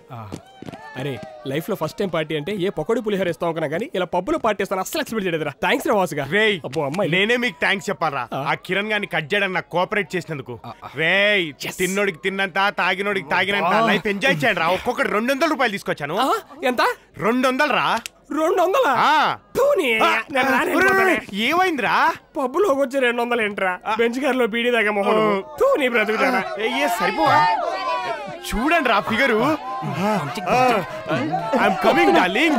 అరే లైఫ్ లో first time party అంటే ఏ పొకడు పులిహోర ఇస్తాం అనుకున్నా కానీ ఇలా పబ్బులో పార్టీ ఇస్తాను అస్సలు ఎక్స్పెక్ట్ చేయలేదురా థ్యాంక్స్ రా వాసుగా రేయ్ అబ్బో అమ్మాయి నేనే మీకు థ్యాంక్స్ చెప్పాలరా ఆ కిరణ్ గారిని కట్ చేయడానికి నాకు కోఆపరేట్ చేసినందుకు రేయ్ తిన్నోడికి తిన్నంత తాగినోడికి తాగినంత లైఫ్ ఎంజాయ్ చేయండి రా ఒక్కొక్కటి రెండు వందల రూపాయలు తీసుకొచ్చాను ఆ, ఎంత రెండు వందలు రా రెండు వందలా ఆ. తూని, ఆ, నేను రాను ఒరేయ్, వెళ్ళిపోతానే. ఏమైందిరా పబ్బులోకి వచ్చి రెండు వందలు ఏంట్రా బెంచ్ గారిలో పీడి దాకా మొహం తూ నీ బ్రతుకుతానా ఏ సరిపోవా చూడండి రా ఫిగరు ఐఎమ్ కమింగ్ డార్లింగ్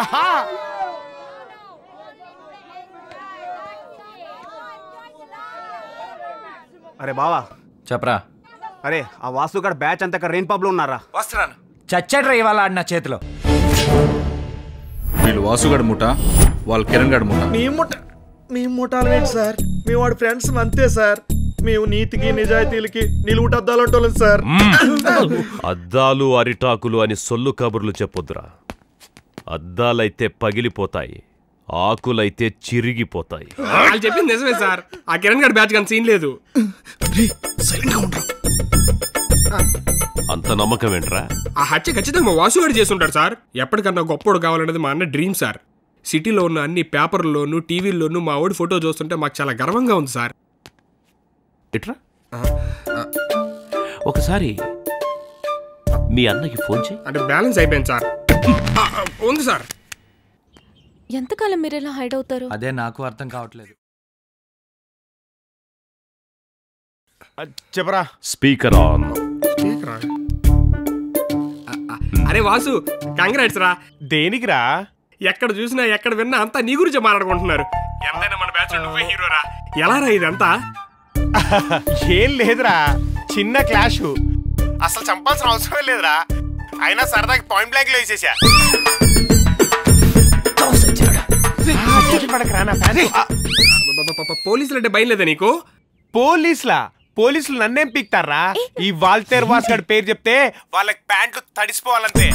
అరే బావా చెప్పరా అరే ఆ వాస్తుగాడు బ్యాచ్ అంతా ఇక్కడ రెయిన్ పబ్లో ఉన్నారా వస్తున్నాను చచ్చాడ్రా ఇవాళ ఆడిన చేతిలో వీళ్ళు వాసుగడ్ ముఠ వాళ్ళు కిరణ్ గడ్ ముఠ మీ ముఠ మీ ముఠాలు ఏంటి సార్ మేము వాడి ఫ్రెండ్స్ అంతే సార్ మేము నీతికి నిజాయితీలకి నిలువుటద్దాలంటోళ్ళం సార్ అద్దాలు అరిటాకులు అని సొల్లు కబుర్లు చెప్పొద్దురా అద్దాలైతే పగిలిపోతాయి ఆకులైతే చిరిగిపోతాయి వాళ్ళు చెప్పింది నిజమే సార్ ఆ కిరణ్ గారి బ్యాచ్ కానీ సీన్ లేదు అంత నమ్మకం ఏంట్రా ఆ హత్య ఖచ్చితంగా మా వాసుగాడు చేసి ఉంటాడు సార్ ఎప్పటికన్నా గొప్పోడు కావాలనేది మా అన్న డ్రీమ్ సార్ సిటీలో ఉన్న అన్ని పేపర్లలోను టీవీల్లోనూ మా ఓడి ఫోటో చూస్తుంటే మాకు చాలా గర్వంగా ఉంది సార్ ఇట్రా ఒకసారి మీ అన్నకి ఫోన్ చేయి అంటే బ్యాలెన్స్ అయిపోయింది సార్ ఆ, ఆ, ఉంది సార్ ఎంతకాలం మీరు ఇలా హైడ్ అవుతారు అదే నాకు అర్థం కావట్లేదు చెప్పరా స్పీకర్ ఆన్ అరే వాసు కంగ్రాట్స్ రా దేనికిరా ఎక్కడ చూసినా ఎక్కడ విన్నా అంతా నీ గురించి మాట్లాడుకుంటున్నారు ఎంతైనా మన బ్యాచ్ నువ్వే హీరోరా ఎలా రా ఇదంతా ఏం లేదురా చిన్న క్లాష్ అసలు చంపాల్సిన అవసరమే లేదురా అయినా సరదాకి పాయింట్ బ్లాంక్ లో వేసేసా ఆ, చీకటి పడకురా, నా ఫ్యాన్. ఆ, పోలీసులు అంటే భయం లేదా నీకు పోలీసులా పోలీసులు నన్నేం పీక్తారా ఈ వాల్తేర్ వాస్ గడి పేరు చెప్తే వాళ్ళకి ప్యాంట్లు తడిసిపోవాలంతే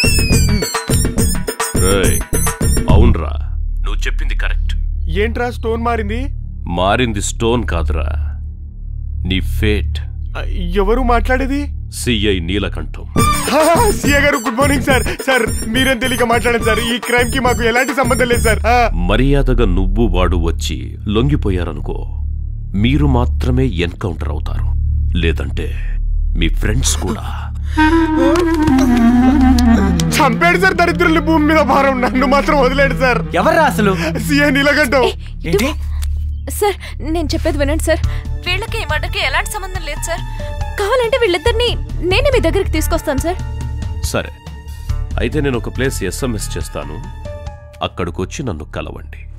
రేయ్, అవునరా నువ్వు చెప్పింది కరెక్ట్ ఏంట్రా స్టోన్ మారింది మారింది స్టోన్ కాదురా నీ ఫేట్ ఆ, ఎవరు మాట్లాడేది సిఐ నీలకంఠం సిఏ గారు గుడ్ మార్నింగ్ సార్ సార్ మీరేం తెలియక మాట్లాడండి సార్ ఈ క్రైమ్ కి మాకు ఎలాంటి సంబంధం లేదు సార్ ఆ, మర్యాదగా నువ్వు వాడు వచ్చి లొంగిపోయారనుకో మీరు మాత్రమే ఎన్కౌంటర్ అవుతారు లేదంటే మీ ఫ్రెండ్స్ కూడా చంపాడు సార్ దరిద్రుల్ని భూమి మీద భారం నన్ను మాత్రం వదిలేడు సార్ ఎవర్రా అసలు సిఏ నీలకంఠం ఏంటి సార్ నేను చెప్పేది వినండి సార్ వీళ్ళకి ఈ మర్డర్కి ఎలాంటి సంబంధం లేదు సార్ కావాలంటే వీళ్ళిద్దరిని నేనే మీ దగ్గరికి తీసుకొస్తాను సార్ సరే అయితే నేను ఒక ప్లేస్ ఎస్ఎంఎస్ చేస్తాను అక్కడికొచ్చి నన్ను కలవండి